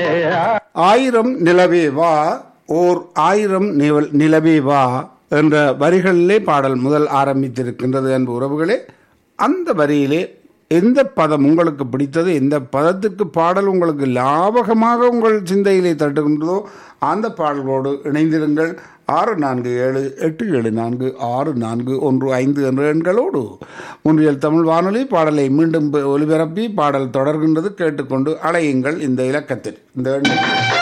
ஆயிரம் நிலவே வா ஓர் ஆயிரம் நிவல்- நிலவே வா என்ற வரிகளிலே பாடல் முதல் ஆரம்பித்திருக்கின்றது அன்பு உறவுகளே அந்த வரியிலே எந்த பதம் உங்களுக்கு பிடித்தது எந்த பதத்திற்கு பாடல் உங்களுக்கு லாபகமாக உங்கள் சிந்தையிலே தட்டுகின்றதோ அந்த பாடல்களோடு இணைந்திருங்கள் ஆறு நான்கு ஏழு எட்டு ஏழு நான்கு ஆறு நான்கு ஒன்று ஐந்து என்ற எண்களோடு முன்றியல் தமிழ் வானொலி பாடலை மீண்டும் ஒலிபரப்பி பாடல் தொடர்கின்றது கேட்டுக்கொண்டு அலையுங்கள் இந்த இலக்கத்தில் இந்த எண்ணில்